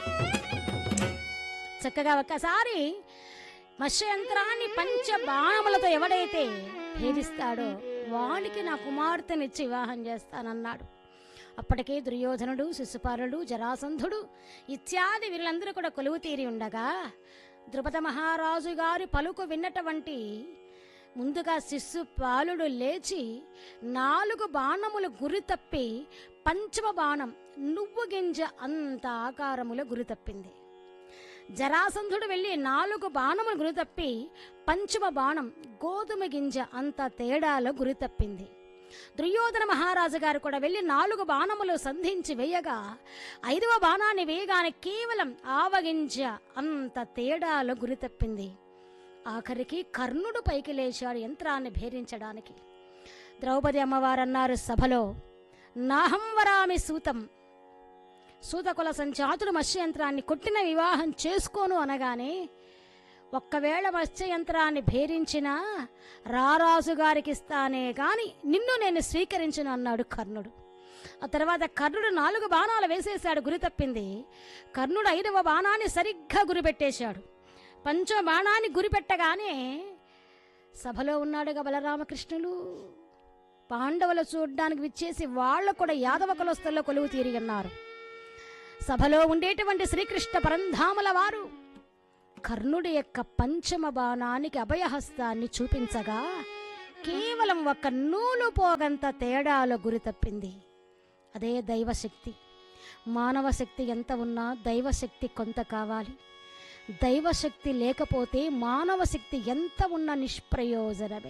చక్కగా ఒక్కసారి మత్స్యంత్రాన్ని పంచ బాణములతో ఎవడైతే భేదిస్తాడో వానికి నా కుమార్తెనిచ్చి వివాహం చేస్తానన్నాడు అప్పటికే దుర్యోధనుడు శిశుపాలుడు జరాసంధుడు ఇత్యాది వీళ్ళందరూ కూడా కొలువు తీరి ఉండగా ద్రుపద మహారాజు గారి పలుకు విన్నటువంటి ముందుగా శిశుపాలుడు లేచి నాలుగు బాణములు గురి తప్పి పంచమ బాణం నువ్వు గింజ అంత ఆకారములో గురి తప్పింది జరాసంధుడు వెళ్ళి నాలుగు బాణములు గురి తప్పి పంచమ బాణం గోధుమ గింజ అంత తేడాలో గురి తప్పింది దుర్యోధన మహారాజు గారు కూడా వెళ్ళి నాలుగు బాణములు సంధించి వేయగా ఐదవ బాణాన్ని వేయగానే కేవలం ఆవగింజ అంత తేడాలో గురి తప్పింది ఆఖరికి కర్ణుడు పైకి లేచాడు యంత్రాన్ని భేదించడానికి ద్రౌపది అమ్మవారు అన్నారు సభలో నాహం వరామి సూతం సూతకుల సంచాతుడు మత్స్యయంత్రాన్ని కొట్టిన వివాహం చేసుకోను అనగానే ఒక్కవేళ మత్స్యయంత్రాన్ని భేరించినా రారాజు గారికి ఇస్తానే గాని నిన్ను నేను స్వీకరించను అన్నాడు కర్ణుడు ఆ తర్వాత కర్ణుడు నాలుగు బాణాలు వేసేశాడు గురి తప్పింది కర్ణుడు ఐదవ బాణాన్ని సరిగ్గా గురిపెట్టేశాడు పంచమ బాణాన్ని గురిపెట్టగానే సభలో ఉన్నాడుగా బలరామకృష్ణులు పాండవులు చూడ్డానికి విచ్చేసి వాళ్ళు కూడా యాదవ కులస్తుల్లో కొలువు తీరి ఉన్నారు సభలో ఉండేటువంటి శ్రీకృష్ణ పరంధాముల వారు కర్ణుడి యొక్క పంచమ బాణానికి అభయహస్తాన్ని చూపించగా కేవలం ఒక నూలు పోగంత తేడాలో గురి తప్పింది అదే దైవశక్తి మానవ శక్తి ఎంత ఉన్నా దైవశక్తి కొంత కావాలి దైవశక్తి లేకపోతే మానవ శక్తి ఎంత ఉన్నా నిష్ప్రయోజనమే